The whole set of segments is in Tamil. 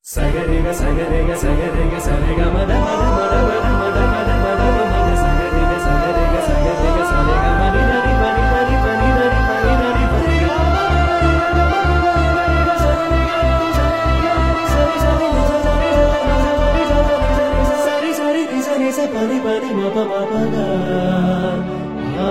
சகரிக சகரிக சகரிக சரிக மத மத மத மத மத மத மத மத சகரிக சகரிக சகரிக சரிக மணி நரி பனி நரி பனி நரி பனி நரி பனி சரி சரி சரி ச பனி பனி மப மப ஆ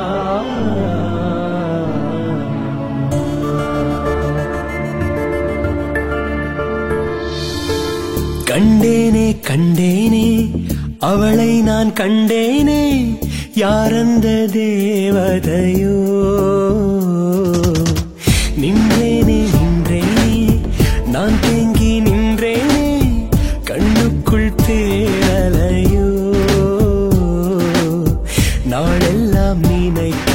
கண்டேனே கண்டேனே அவளை நான் கண்டேனே யாரந்த தேவதையோ நின்றேனே நின்றேனே நான் தேங்கி நின்றேனே கண்ணுக்குள் தேரலையோ நாளெல்லாம் நினைக்க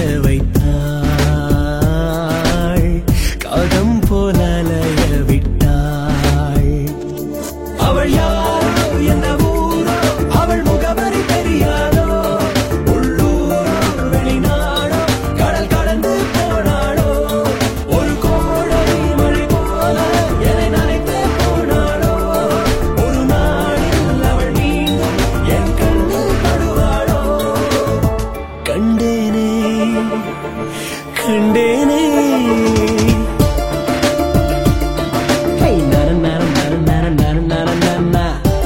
வைத்தாள் காதம் போல அலைய விட்டாள் அவள் யாரோ எந்த ஊரோ அவள் முகவரி தெரியாதோ உள்ளூரோ வெளிநாடோ கடல் கடந்து போனாளோ ஒரு கோடை மழை போல என்னை நனைத்து போனாளோ ஒரு நாளில் அவள் மீண்டும் என் கண்ணில் படுவாளோ கண்டேனே கண்டேனே Hey, na na na na na na na na na na.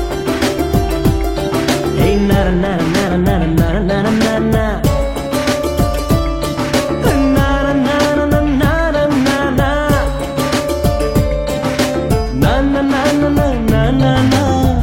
Hey, na na na na na na na na na na. Na na na na na na na na. Na na na na na na na na.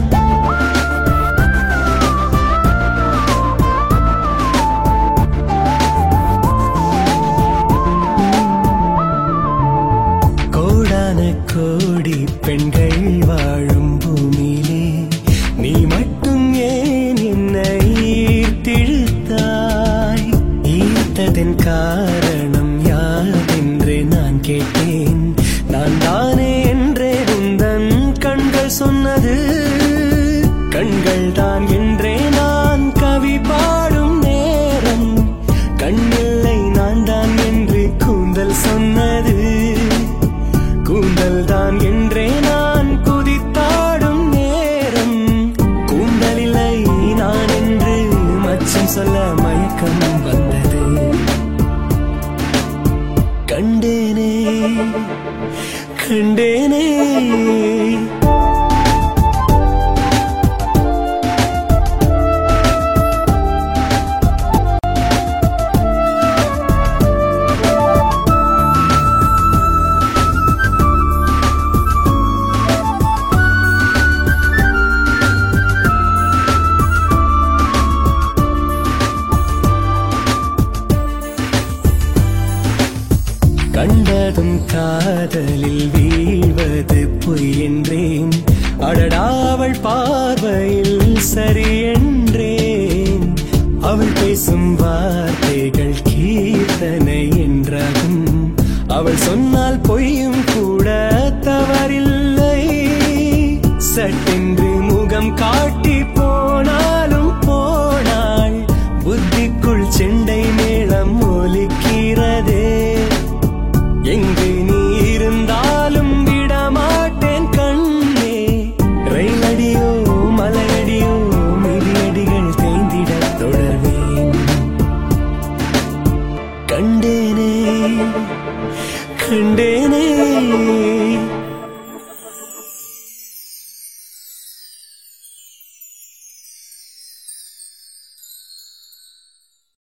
கோடான கோடி பெண்கள் வாழும் பூமியிலே நீ மட்டும் ஏன் என்னை ஈர்த்திழுத்தாய் ஈர்த்ததன் காரணம் யாரென்று நான் கேட்டேன் நான் தானே என்றே உந்தன் கண்கள் சொன்னது கண்கள் தான் என்றே நான் கவி பாடும் நேரம் கண்ணில்லை நான் தான் என்று கூந்தல் சொன்னது கூந்தல் தான் என்றே நான் குதித்தாடும் நேரம் கூந்தலில்லை நான் என்று மச்சம் சொல்ல மயக்கம் வந்தது கண்டேனே கண்டேனே கண்டதும் காதலில் வீழ்வது பொய் என்றேன் அடடா அவள் பார்வையில் சரி என்றேன் அவள் பேசும் வார்த்தைகள் கீர்த்தனை என்றாகும் அவள் சொன்னால் பொய்யும்